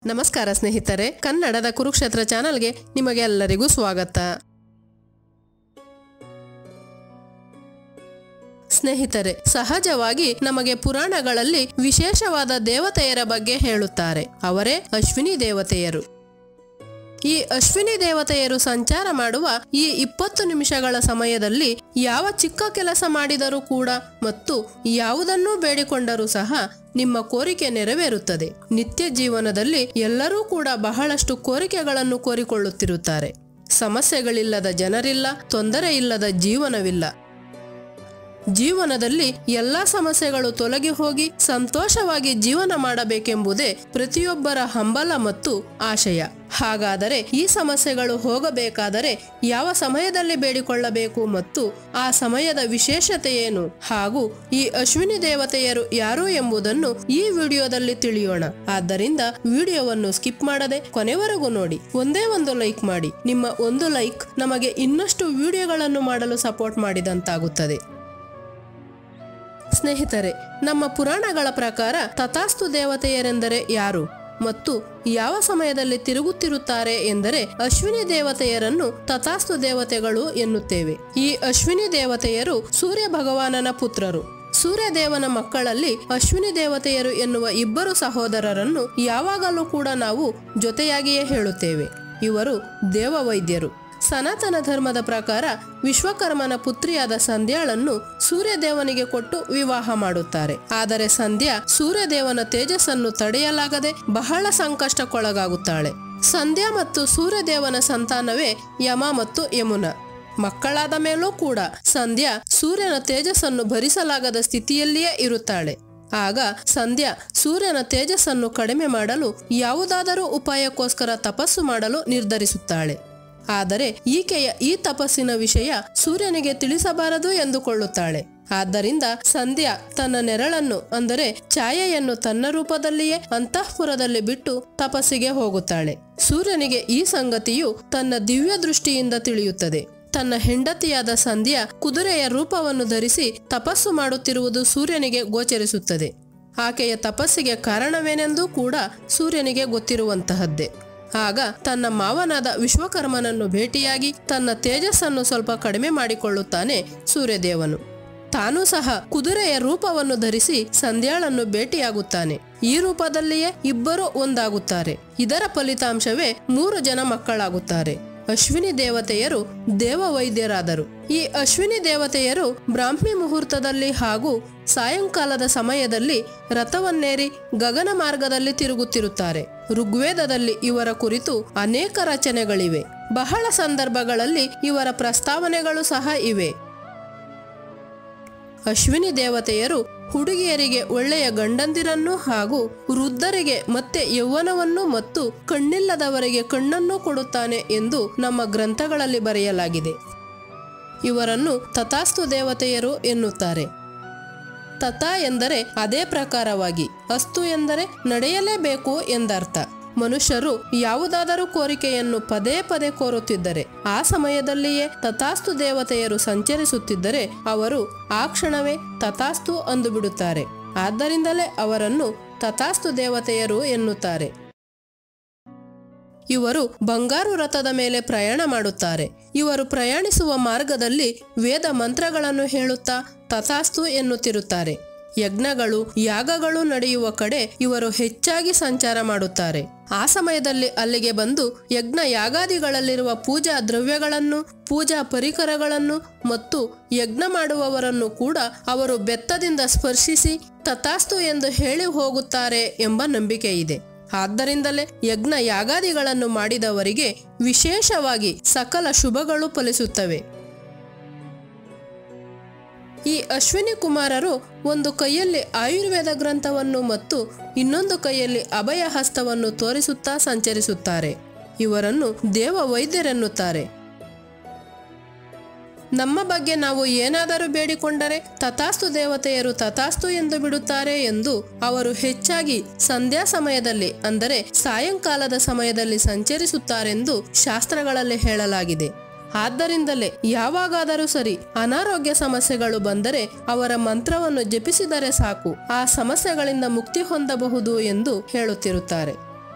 ನಮಸ್ಕಾರ ಸ್ನೇಹಿತರೆ ಕನ್ನಡದ ಕುರುಕ್ಷೇತ್ರ ಚಾನಲ್ಗೆ ನಿಮಗೆ ಎಲ್ಲರಿಗೂ ಸ್ವಾಗತ ಸ್ನೇಹಿತರೆ ಸಹಜವಾಗಿ ನಮಗೆ ಪುರಾಣಗಳಲ್ಲಿ ವಿಶೇಷವಾದ ದೇವತೆಯರ ಬಗ್ಗೆ ಹೇಳುತ್ತಾರೆ ಅವರೇ ಅಶ್ವಿನಿ ದೇವತೆಯರು ಈ ಅಶ್ವಿನಿ ದೇವತೆಯರು ಸಂಚಾರ ಮಾಡುವ ಈ ಇಪ್ಪತ್ತು ನಿಮಿಷಗಳ ಸಮಯದಲ್ಲಿ ಯಾವ ಚಿಕ್ಕ ಕೆಲಸ ಮಾಡಿದರೂ ಕೂಡ ಮತ್ತು ಯಾವುದನ್ನೂ ಬೇಡಿಕೊಂಡರೂ ಸಹ ನಿಮ್ಮ ಕೋರಿಕೆ ನೆರವೇರುತ್ತದೆ ನಿತ್ಯ ಜೀವನದಲ್ಲಿ ಎಲ್ಲರೂ ಕೂಡ ಬಹಳಷ್ಟು ಕೋರಿಕೆಗಳನ್ನು ಕೋರಿಕೊಳ್ಳುತ್ತಿರುತ್ತಾರೆ ಸಮಸ್ಯೆಗಳಿಲ್ಲದ ಜನರಿಲ್ಲ ತೊಂದರೆ ಇಲ್ಲದ ಜೀವನವಿಲ್ಲ ಜೀವನದಲ್ಲಿ ಎಲ್ಲ ಸಮಸ್ಯೆಗಳು ತೊಲಗಿ ಹೋಗಿ ಸಂತೋಷವಾಗಿ ಜೀವನ ಮಾಡಬೇಕೆಂಬುದೇ ಪ್ರತಿಯೊಬ್ಬರ ಹಂಬಲ ಮತ್ತು ಆಶಯ ಹಾಗಾದರೆ ಈ ಸಮಸ್ಯೆಗಳು ಹೋಗಬೇಕಾದರೆ ಯಾವ ಸಮಯದಲ್ಲಿ ಬೇಡಿಕೊಳ್ಳಬೇಕು ಮತ್ತು ಆ ಸಮಯದ ವಿಶೇಷತೆ ಏನು ಹಾಗೂ ಈ ಅಶ್ವಿನಿ ದೇವತೆಯರು ಯಾರು ಎಂಬುದನ್ನು ಈ ವಿಡಿಯೋದಲ್ಲಿ ತಿಳಿಯೋಣ ಆದ್ದರಿಂದ ವಿಡಿಯೋವನ್ನು ಸ್ಕಿಪ್ ಮಾಡದೆ ಕೊನೆವರೆಗೂ ನೋಡಿ ಒಂದೇ ಒಂದು ಲೈಕ್ ಮಾಡಿ ನಿಮ್ಮ ಒಂದು ಲೈಕ್ ನಮಗೆ ಇನ್ನಷ್ಟು ವಿಡಿಯೋಗಳನ್ನು ಮಾಡಲು ಸಪೋರ್ಟ್ ಮಾಡಿದಂತಾಗುತ್ತದೆ ಸ್ನೇಹಿತರೆ ನಮ್ಮ ಪುರಾಣಗಳ ಪ್ರಕಾರ ತಥಾಸ್ತು ದೇವತೆಯರೆಂದರೆ ಯಾರು ಮತ್ತು ಯಾವ ಸಮಯದಲ್ಲಿ ತಿರುಗುತ್ತಿರುತ್ತಾರೆ ಎಂದರೆ ಅಶ್ವಿನಿ ದೇವತೆಯರನ್ನು ತಥಾಸ್ತು ದೇವತೆಗಳು ಎನ್ನುತ್ತೇವೆ ಈ ಅಶ್ವಿನಿ ದೇವತೆಯರು ಸೂರ್ಯ ಭಗವಾನನ ಪುತ್ರರು ಸೂರ್ಯದೇವನ ಮಕ್ಕಳಲ್ಲಿ ಅಶ್ವಿನಿ ದೇವತೆಯರು ಎನ್ನುವ ಇಬ್ಬರು ಸಹೋದರರನ್ನು ಯಾವಾಗಲೂ ಕೂಡ ನಾವು ಜೊತೆಯಾಗಿಯೇ ಹೇಳುತ್ತೇವೆ ಇವರು ದೇವವೈದ್ಯರು ಸನಾತನ ಧರ್ಮದ ಪ್ರಕಾರ ವಿಶ್ವಕರ್ಮನ ಪುತ್ರಿಯಾದ ಸಂಧ್ಯಾಳನ್ನು ಸೂರ್ಯದೇವನಿಗೆ ಕೊಟ್ಟು ವಿವಾಹ ಮಾಡುತ್ತಾರೆ ಆದರೆ ಸಂಧ್ಯಾ ಸೂರ್ಯದೇವನ ತೇಜಸ್ಸನ್ನು ತಡೆಯಲಾಗದೆ ಬಹಳ ಸಂಕಷ್ಟಕ್ಕೊಳಗಾಗುತ್ತಾಳೆ ಸಂಧ್ಯಾ ಮತ್ತು ಸೂರ್ಯದೇವನ ಸಂತಾನವೇ ಯಮ ಮತ್ತು ಯಮುನ ಮಕ್ಕಳಾದ ಮೇಲೂ ಕೂಡ ಸಂಧ್ಯಾ ಸೂರ್ಯನ ತೇಜಸ್ಸನ್ನು ಭರಿಸಲಾಗದ ಸ್ಥಿತಿಯಲ್ಲಿಯೇ ಇರುತ್ತಾಳೆ ಆಗ ಸಂಧ್ಯಾ ಸೂರ್ಯನ ತೇಜಸ್ಸನ್ನು ಕಡಿಮೆ ಮಾಡಲು ಯಾವುದಾದರೂ ಉಪಾಯಕ್ಕೋಸ್ಕರ ತಪಸ್ಸು ಮಾಡಲು ನಿರ್ಧರಿಸುತ್ತಾಳೆ ಆದರೆ ಈಕೆಯ ಈ ತಪಸ್ಸಿನ ವಿಷಯ ಸೂರ್ಯನಿಗೆ ತಿಳಿಸಬಾರದು ಎಂದುಕೊಳ್ಳುತ್ತಾಳೆ ಆದ್ದರಿಂದ ಸಂಧ್ಯಾ ತನ್ನ ನೆರಳನ್ನು ಅಂದರೆ ಛಾಯೆಯನ್ನು ತನ್ನ ರೂಪದಲ್ಲಿಯೇ ಅಂತಃಪುರದಲ್ಲಿ ಬಿಟ್ಟು ತಪಸ್ಸಿಗೆ ಹೋಗುತ್ತಾಳೆ ಸೂರ್ಯನಿಗೆ ಈ ಸಂಗತಿಯು ತನ್ನ ದಿವ್ಯ ದೃಷ್ಟಿಯಿಂದ ತಿಳಿಯುತ್ತದೆ ತನ್ನ ಹೆಂಡತಿಯಾದ ಸಂಧ್ಯಾ ಕುದುರೆಯ ರೂಪವನ್ನು ಧರಿಸಿ ತಪಸ್ಸು ಮಾಡುತ್ತಿರುವುದು ಸೂರ್ಯನಿಗೆ ಗೋಚರಿಸುತ್ತದೆ ಆಕೆಯ ತಪಸ್ಸಿಗೆ ಕಾರಣವೇನೆಂದೂ ಕೂಡ ಸೂರ್ಯನಿಗೆ ಗೊತ್ತಿರುವಂತಹದ್ದೇ ಆಗ ತನ್ನ ಮಾವನಾದ ವಿಶ್ವಕರ್ಮನನ್ನು ಭೇಟಿಯಾಗಿ ತನ್ನ ತೇಜಸ್ಸನ್ನು ಸ್ವಲ್ಪ ಕಡಿಮೆ ಮಾಡಿಕೊಳ್ಳುತ್ತಾನೆ ಸೂರ್ಯದೇವನು ತಾನೂ ಸಹ ಕುದುರೆಯ ರೂಪವನ್ನು ಧರಿಸಿ ಸಂಧ್ಯಾಳನ್ನು ಭೇಟಿಯಾಗುತ್ತಾನೆ ಈ ರೂಪದಲ್ಲಿಯೇ ಇಬ್ಬರು ಒಂದಾಗುತ್ತಾರೆ ಇದರ ಫಲಿತಾಂಶವೇ ಮೂರು ಜನ ಮಕ್ಕಳಾಗುತ್ತಾರೆ ಅಶ್ವಿನಿ ದೇವತೆಯರು ದೇವವೈದ್ಯರಾದರು ಈ ಅಶ್ವಿನಿ ದೇವತೆಯರು ಬ್ರಾಹ್ಮಿ ಮುಹೂರ್ತದಲ್ಲಿ ಹಾಗೂ ಸಾಯಂಕಾಲದ ಸಮಯದಲ್ಲಿ ರಥವನ್ನೇರಿ ಗಗನ ಮಾರ್ಗದಲ್ಲಿ ತಿರುಗುತ್ತಿರುತ್ತಾರೆ ಋಗ್ವೇದದಲ್ಲಿ ಇವರ ಕುರಿತು ಅನೇಕ ರಚನೆಗಳಿವೆ ಬಹಳ ಸಂದರ್ಭಗಳಲ್ಲಿ ಇವರ ಪ್ರಸ್ತಾವನೆಗಳು ಸಹ ಇವೆ ಅಶ್ವಿನಿ ದೇವತೆಯರು ಹುಡುಗಿಯರಿಗೆ ಒಳ್ಳೆಯ ಗಂಡಂದಿರನ್ನು ಹಾಗೂ ವೃದ್ಧರಿಗೆ ಮತ್ತೆ ಯೌವನವನ್ನು ಮತ್ತು ಕಣ್ಣಿಲ್ಲದವರಿಗೆ ಕಣ್ಣನ್ನು ಕೊಡುತ್ತಾನೆ ಎಂದು ನಮ್ಮ ಗ್ರಂಥಗಳಲ್ಲಿ ಬರೆಯಲಾಗಿದೆ ಇವರನ್ನು ತಥಾಸ್ತು ದೇವತೆಯರು ಎನ್ನುತ್ತಾರೆ ತಥಾ ಎಂದರೆ ಅದೇ ಪ್ರಕಾರವಾಗಿ ಅಸ್ತು ಎಂದರೆ ನಡೆಯಲೇಬೇಕು ಎಂದರ್ಥ ಮನುಷ್ಯರು ಯಾವುದಾದರೂ ಕೋರಿಕೆಯನ್ನು ಪದೇ ಪದೇ ಕೋರುತ್ತಿದ್ದರೆ ಆ ಸಮಯದಲ್ಲಿಯೇ ತಥಾಸ್ತು ದೇವತೆಯರು ಸಂಚರಿಸುತ್ತಿದ್ದರೆ ಅವರು ಆ ಕ್ಷಣವೇ ತಥಾಸ್ತು ಅಂದು ಬಿಡುತ್ತಾರೆ ಆದ್ದರಿಂದಲೇ ಅವರನ್ನು ತಥಾಸ್ತು ದೇವತೆಯರು ಎನ್ನುತ್ತಾರೆ ಇವರು ಬಂಗಾರು ರಥದ ಮೇಲೆ ಪ್ರಯಾಣ ಮಾಡುತ್ತಾರೆ ಇವರು ಪ್ರಯಾಣಿಸುವ ಮಾರ್ಗದಲ್ಲಿ ವೇದ ಮಂತ್ರಗಳನ್ನು ಹೇಳುತ್ತಾ ತಥಾಸ್ತು ಎನ್ನುತ್ತಿರುತ್ತಾರೆ ಯಜ್ಞಗಳು ಯಾಗಗಳು ನಡೆಯುವ ಕಡೆ ಇವರು ಹೆಚ್ಚಾಗಿ ಸಂಚಾರ ಮಾಡುತ್ತಾರೆ ಆ ಸಮಯದಲ್ಲಿ ಅಲ್ಲಿಗೆ ಬಂದು ಯಜ್ಞ ಯಾಗಾದಿಗಳಲ್ಲಿರುವ ಪೂಜಾ ದ್ರವ್ಯಗಳನ್ನು ಪೂಜಾ ಪರಿಕರಗಳನ್ನು ಮತ್ತು ಯಜ್ಞ ಮಾಡುವವರನ್ನು ಕೂಡ ಅವರು ಬೆತ್ತದಿಂದ ಸ್ಪರ್ಶಿಸಿ ತಥಾಸ್ತು ಎಂದು ಹೇಳಿ ಹೋಗುತ್ತಾರೆ ಎಂಬ ನಂಬಿಕೆ ಇದೆ ಆದ್ದರಿಂದಲೇ ಯಜ್ಞ ಯಾಗಾದಿಗಳನ್ನು ಮಾಡಿದವರಿಗೆ ವಿಶೇಷವಾಗಿ ಸಕಲ ಶುಭಗಳು ಫಲಿಸುತ್ತವೆ ಈ ಅಶ್ವಿನಿ ಕುಮಾರರು ಒಂದು ಕೈಯಲ್ಲಿ ಆಯುರ್ವೇದ ಗ್ರಂಥವನ್ನು ಮತ್ತು ಇನ್ನೊಂದು ಕೈಯಲ್ಲಿ ಅಭಯ ಹಸ್ತವನ್ನು ತೋರಿಸುತ್ತಾ ಸಂಚರಿಸುತ್ತಾರೆ ಇವರನ್ನು ದೇವ ವೈದ್ಯರೆನ್ನುತ್ತಾರೆ ನಮ್ಮ ಬಗ್ಗೆ ನಾವು ಏನಾದರೂ ಬೇಡಿಕೊಂಡರೆ ತಥಾಸ್ತು ದೇವತೆಯರು ತಥಾಸ್ತು ಎಂದು ಬಿಡುತ್ತಾರೆ ಎಂದು ಅವರು ಹೆಚ್ಚಾಗಿ ಸಂಧ್ಯಾ ಸಮಯದಲ್ಲಿ ಅಂದರೆ ಸಾಯಂಕಾಲದ ಸಮಯದಲ್ಲಿ ಸಂಚರಿಸುತ್ತಾರೆಂದು ಶಾಸ್ತ್ರಗಳಲ್ಲಿ ಹೇಳಲಾಗಿದೆ ಆದ್ದರಿಂದಲೇ ಯಾವಾಗಾದರೂ ಸರಿ ಅನಾರೋಗ್ಯ ಸಮಸ್ಯೆಗಳು ಬಂದರೆ ಅವರ ಮಂತ್ರವನ್ನು ಜಪಿಸಿದರೆ ಸಾಕು ಆ ಸಮಸ್ಯೆಗಳಿಂದ ಮುಕ್ತಿ ಹೊಂದಬಹುದು ಎಂದು ಹೇಳುತ್ತಿರುತ್ತಾರೆ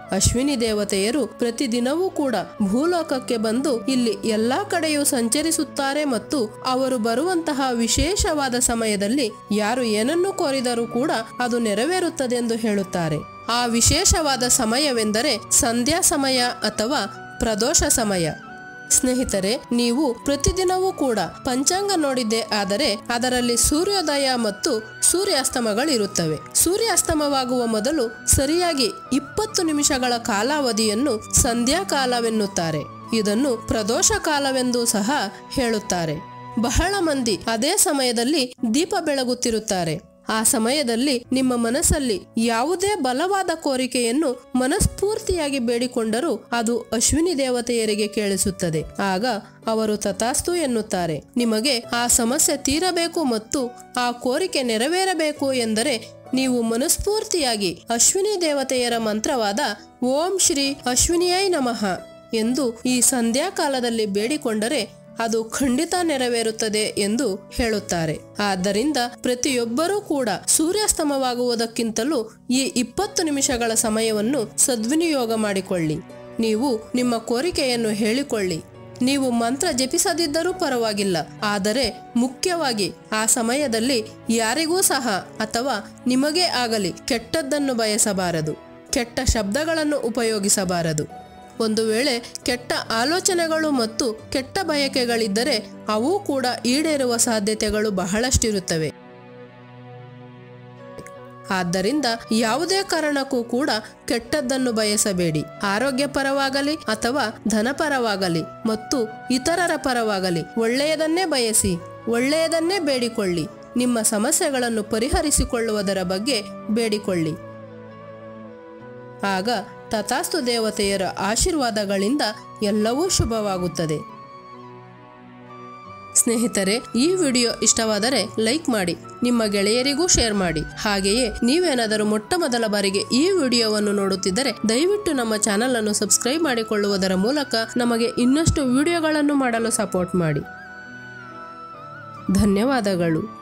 ಅಶ್ವಿನಿ ದೇವತೆಯರು ಪ್ರತಿದಿನವೂ ಕೂಡ ಭೂಲೋಕಕ್ಕೆ ಬಂದು ಇಲ್ಲಿ ಎಲ್ಲಾ ಕಡೆಯೂ ಸಂಚರಿಸುತ್ತಾರೆ ಮತ್ತು ಅವರು ಬರುವಂತಹ ವಿಶೇಷವಾದ ಸಮಯದಲ್ಲಿ ಯಾರು ಏನನ್ನು ಕೋರಿದರೂ ಕೂಡ ಅದು ನೆರವೇರುತ್ತದೆಂದು ಹೇಳುತ್ತಾರೆ ಆ ವಿಶೇಷವಾದ ಸಮಯವೆಂದರೆ ಸಂಧ್ಯಾ ಸಮಯ ಅಥವಾ ಪ್ರದೋಷ ಸಮಯ ಸ್ನೇಹಿತರೆ ನೀವು ಪ್ರತಿದಿನವೂ ಕೂಡ ಪಂಚಾಂಗ ನೋಡಿದ್ದೇ ಆದರೆ ಅದರಲ್ಲಿ ಸೂರ್ಯೋದಯ ಮತ್ತು ಸೂರ್ಯಾಸ್ತಮಗಳಿರುತ್ತವೆ ಸೂರ್ಯಾಸ್ತಮವಾಗುವ ಮೊದಲು ಸರಿಯಾಗಿ ಇಪ್ಪತ್ತು ನಿಮಿಷಗಳ ಕಾಲಾವಧಿಯನ್ನು ಸಂಧ್ಯಾ ಕಾಲವೆನ್ನುತ್ತಾರೆ ಇದನ್ನು ಪ್ರದೋಷ ಕಾಲವೆಂದೂ ಸಹ ಹೇಳುತ್ತಾರೆ ಬಹಳ ಮಂದಿ ಅದೇ ಸಮಯದಲ್ಲಿ ದೀಪ ಬೆಳಗುತ್ತಿರುತ್ತಾರೆ ಆ ಸಮಯದಲ್ಲಿ ನಿಮ್ಮ ಮನಸ್ಸಲ್ಲಿ ಯಾವುದೇ ಬಲವಾದ ಕೋರಿಕೆಯನ್ನು ಮನಸ್ಫೂರ್ತಿಯಾಗಿ ಬೇಡಿಕೊಂಡರೂ ಅದು ಅಶ್ವಿನಿ ದೇವತೆಯರಿಗೆ ಕೇಳಿಸುತ್ತದೆ ಆಗ ಅವರು ತಥಾಸ್ತು ಎನ್ನುತ್ತಾರೆ ನಿಮಗೆ ಆ ಸಮಸ್ಯೆ ತೀರಬೇಕು ಮತ್ತು ಆ ಕೋರಿಕೆ ನೆರವೇರಬೇಕು ಎಂದರೆ ನೀವು ಮನಸ್ಫೂರ್ತಿಯಾಗಿ ಅಶ್ವಿನಿ ದೇವತೆಯರ ಮಂತ್ರವಾದ ಓಂ ಶ್ರೀ ಅಶ್ವಿನಿಯೈ ನಮಃ ಎಂದು ಈ ಸಂಧ್ಯಾ ಕಾಲದಲ್ಲಿ ಬೇಡಿಕೊಂಡರೆ ಅದು ಖಂಡಿತ ನೆರವೇರುತ್ತದೆ ಎಂದು ಹೇಳುತ್ತಾರೆ ಆದ್ದರಿಂದ ಪ್ರತಿಯೊಬ್ಬರೂ ಕೂಡ ಸೂರ್ಯಾಸ್ತಮವಾಗುವುದಕ್ಕಿಂತಲೂ ಈ ಇಪ್ಪತ್ತು ನಿಮಿಷಗಳ ಸಮಯವನ್ನು ಸದ್ವಿನಿಯೋಗ ಮಾಡಿಕೊಳ್ಳಿ ನೀವು ನಿಮ್ಮ ಕೋರಿಕೆಯನ್ನು ಹೇಳಿಕೊಳ್ಳಿ ನೀವು ಮಂತ್ರ ಜಪಿಸದಿದ್ದರೂ ಪರವಾಗಿಲ್ಲ ಆದರೆ ಮುಖ್ಯವಾಗಿ ಆ ಸಮಯದಲ್ಲಿ ಯಾರಿಗೂ ಸಹ ಅಥವಾ ನಿಮಗೇ ಆಗಲಿ ಕೆಟ್ಟದ್ದನ್ನು ಬಯಸಬಾರದು ಕೆಟ್ಟ ಶಬ್ದಗಳನ್ನು ಉಪಯೋಗಿಸಬಾರದು ಒಂದು ವೇಳೆ ಕೆಟ್ಟ ಆಲೋಚನೆಗಳು ಮತ್ತು ಕೆಟ್ಟ ಬಯಕೆಗಳಿದ್ದರೆ ಅವು ಕೂಡ ಈಡೇರುವ ಸಾಧ್ಯತೆಗಳು ಬಹಳಷ್ಟಿರುತ್ತವೆ ಆದ್ದರಿಂದ ಯಾವುದೇ ಕಾರಣಕ್ಕೂ ಕೂಡ ಕೆಟ್ಟದ್ದನ್ನು ಬಯಸಬೇಡಿ ಆರೋಗ್ಯ ಪರವಾಗಲಿ ಅಥವಾ ಧನಪರವಾಗಲಿ ಮತ್ತು ಇತರರ ಪರವಾಗಲಿ ಒಳ್ಳೆಯದನ್ನೇ ಬಯಸಿ ಒಳ್ಳೆಯದನ್ನೇ ಬೇಡಿಕೊಳ್ಳಿ ನಿಮ್ಮ ಸಮಸ್ಯೆಗಳನ್ನು ಪರಿಹರಿಸಿಕೊಳ್ಳುವುದರ ಬಗ್ಗೆ ಬೇಡಿಕೊಳ್ಳಿ ಆಗ ತಥಾಸ್ತು ದೇವತೆಯರ ಆಶೀರ್ವಾದಗಳಿಂದ ಎಲ್ಲವೂ ಶುಭವಾಗುತ್ತದೆ ಸ್ನೇಹಿತರೆ ಈ ವಿಡಿಯೋ ಇಷ್ಟವಾದರೆ ಲೈಕ್ ಮಾಡಿ ನಿಮ್ಮ ಗೆಳೆಯರಿಗೂ ಶೇರ್ ಮಾಡಿ ಹಾಗೆಯೇ ನೀವೇನಾದರೂ ಮೊಟ್ಟ ಮೊದಲ ಬಾರಿಗೆ ಈ ವಿಡಿಯೋವನ್ನು ನೋಡುತ್ತಿದ್ದರೆ ದಯವಿಟ್ಟು ನಮ್ಮ ಚಾನಲ್ ಅನ್ನು ಸಬ್ಸ್ಕ್ರೈಬ್ ಮಾಡಿಕೊಳ್ಳುವುದರ ಮೂಲಕ ನಮಗೆ ಇನ್ನಷ್ಟು ವಿಡಿಯೋಗಳನ್ನು ಮಾಡಲು ಸಪೋರ್ಟ್ ಮಾಡಿ ಧನ್ಯವಾದಗಳು